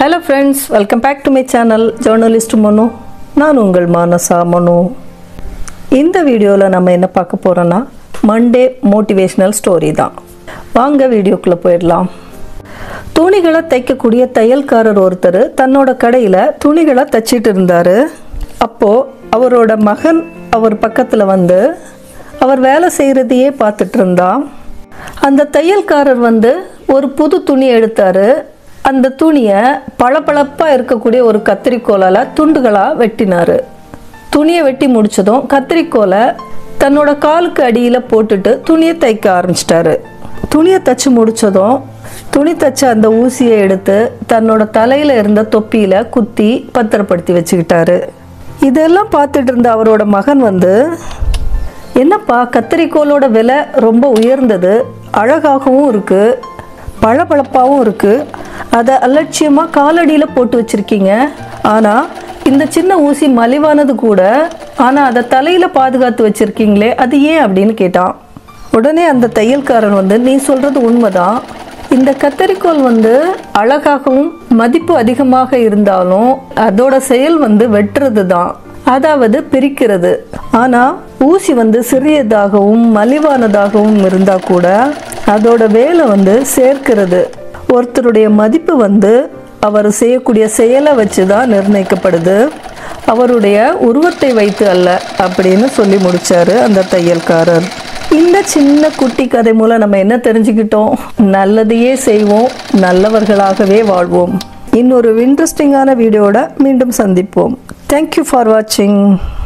hello friends welcome back to my channel journalist Manu நான் உங்கள் மானசா மனு இந்த வீடியோவில் நம்ம என்ன பார்க்க போகிறோன்னா மண்டே மோட்டிவேஷ்னல் ஸ்டோரி தான் வாங்க வீடியோக்குள்ளே போயிடலாம் துணிகளை தைக்கக்கூடிய தையல்காரர் ஒருத்தர் தன்னோட கடையில் துணிகளை தைச்சிட்டு இருந்தார் அப்போது அவரோட மகன் அவர் பக்கத்தில் வந்து அவர் வேலை செய்கிறதையே பார்த்துட்டு இருந்தான் அந்த தையல்காரர் வந்து ஒரு புது துணி எடுத்தாரு அந்த துணியை பளபளப்பாக இருக்கக்கூடிய ஒரு கத்திரிக்கோலால் துண்டுகளாக வெட்டினார் துணியை வெட்டி முடிச்சதும் கத்திரிக்கோலை தன்னோட காலுக்கு அடியில் போட்டுட்டு துணியை தைக்க ஆரம்பிச்சிட்டாரு துணியை தைச்சு முடிச்சதும் துணி தைச்ச அந்த ஊசியை எடுத்து தன்னோட தலையில் இருந்த தொப்பியில் குத்தி பத்திரப்படுத்தி வச்சுக்கிட்டாரு இதெல்லாம் பார்த்துட்டு இருந்த அவரோட மகன் வந்து என்னப்பா கத்திரிக்கோலோட விலை ரொம்ப உயர்ந்தது அழகாகவும் இருக்குது பளபளப்பாகவும் இருக்குது அதை அலட்சியமாக காலடியில் போட்டு வச்சுருக்கீங்க ஆனால் இந்த சின்ன ஊசி மலிவானது கூட ஆனால் அதை தலையில் பாதுகாத்து வச்சுருக்கீங்களே அது ஏன் அப்படின்னு கேட்டான் உடனே அந்த தையல்காரன் வந்து நீ சொல்கிறது உண்மைதான் இந்த கத்தரிக்கோல் வந்து அழகாகவும் மதிப்பு அதிகமாக இருந்தாலும் அதோட செயல் வந்து வெட்டுறது தான் அதாவது பிரிக்கிறது ஆனா ஊசி வந்து சிறியதாகவும் மலிவானதாகவும் இருந்தா கூட அதோட வேலை வந்து சேர்க்கிறது ஒருத்தருடைய மதிப்பு வந்து அவர் செய்யக்கூடிய செயலை வச்சு தான் நிர்ணயிக்கப்படுது அவருடைய உருவத்தை வைத்து அல்ல அப்படின்னு சொல்லி முடிச்சாரு அந்த தையல்காரர் இந்த சின்ன குட்டி கதை மூலம் நம்ம என்ன தெரிஞ்சுக்கிட்டோம் நல்லதையே செய்வோம் நல்லவர்களாகவே வாழ்வோம் இன்னொரு இன்ட்ரெஸ்டிங்கான வீடியோட மீண்டும் சந்திப்போம் தேங்க்யூ ஃபார் வாட்சிங்